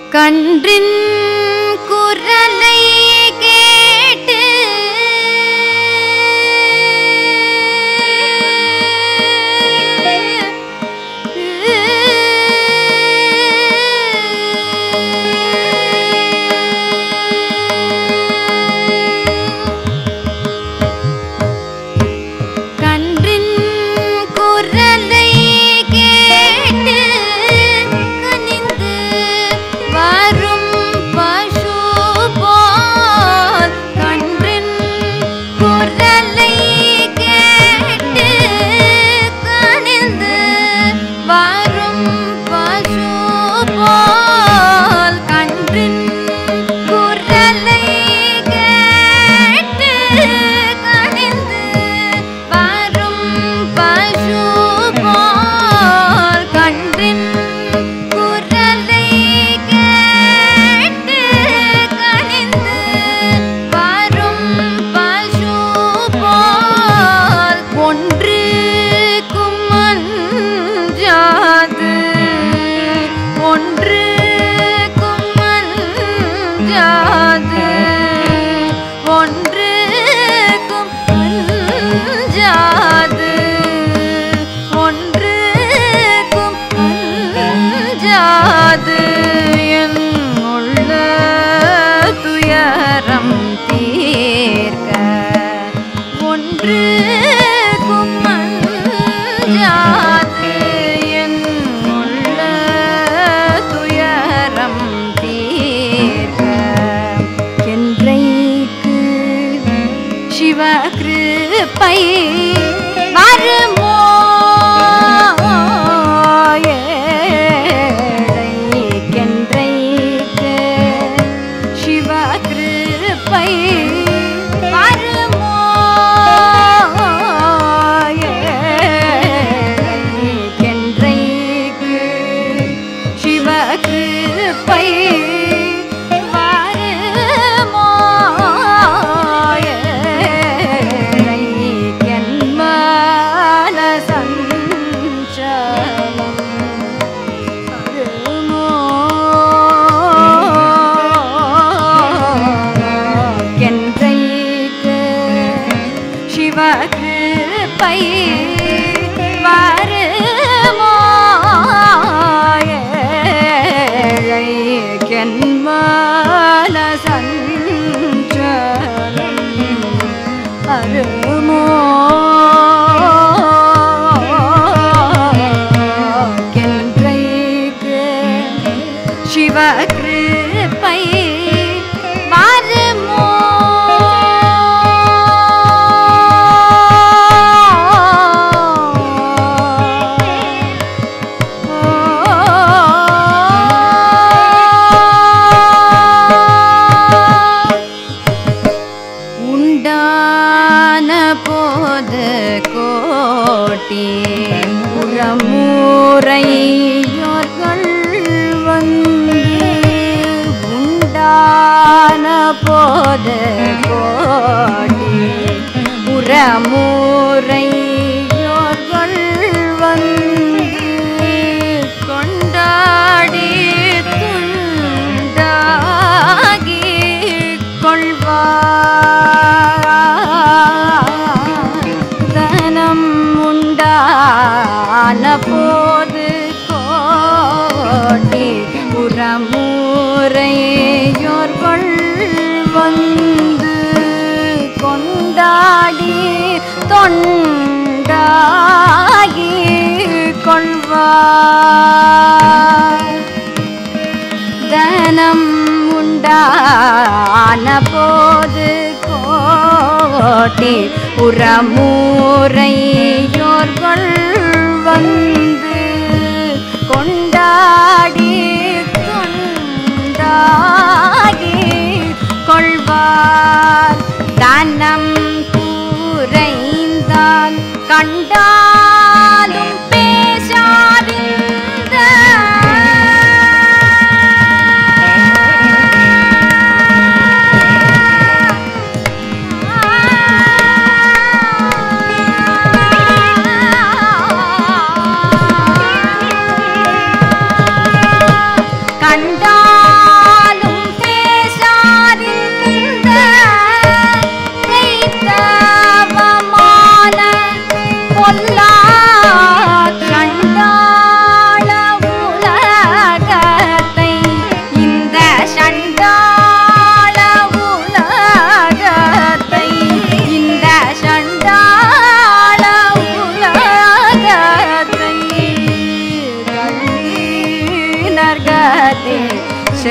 கன்றின் குரலை கேட்டு கன்றின் குரலை கேட்டு கனிந்து வரும் பசு போல் கன்றின் குரலை கேட்டு கனிந்து வரும் பசு போல் கன்றின் குரலை கேட்டு கனிந்து வரும் பசு போல் கன்றின் குரலை கேட்டு கனிந்து வரும் பசு போல் ஒன்றுக்கும் அஞ்சாது ஒன்றுக்கும் அஞ்சாது ஒன்றுக்கும் அஞ்சாது ஒன்றுக்கும் அஞ்சாது என் உள்ள துயரம் தீர்க்க ஒன்றுக்கும் அஞ்சாது என் உள்ள துயரம் தீர்க்க என்றைக்கு சிவகிருப்பை வருமோ ஏழைக்கென்றைக்கு சிவகிருப்பை வருமோ ஏழைக்கென்றைக்கு சிவகிருப்பை வருமோ ஏழைக்கென் மனசஞ்சலம் வருமோ கென்றைக்கு சிவகிருப்பை வருமோ ஏழைக்கென் மனசஞ்சலம் அருமோ கென்றைக்கு சிவகிருப்பை வருமோ உண்டான போது கோட்டி புறமுறையோர்கள் வந்து உண்டான போது கோட்டி புறமுறையோர்கள் வந்து கொண்டாடி துண்டாகி கொள்வார் தனம் உண்டான போது கோட்டி புறமுறையோர்கள் வந்து கொண்டாடி தொண்டாகி கொள்வார் தனம் உண்டான போது கோட்டி உறமுறையோர்கள் வந்து கொண்டாடி கொண்டாகி கொள்வார் தனம் குறைந்தால் கண்டாலும் பேசாதிருந்த கண்டாலும்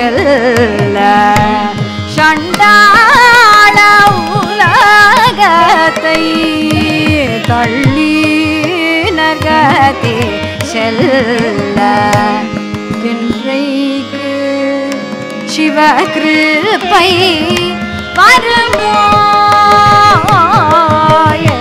செல்ல சண்டாள உலகத்தை தள்ளி நகத்தே செல்ல இன்றைக்கு சிவகிருப்பை வருமோ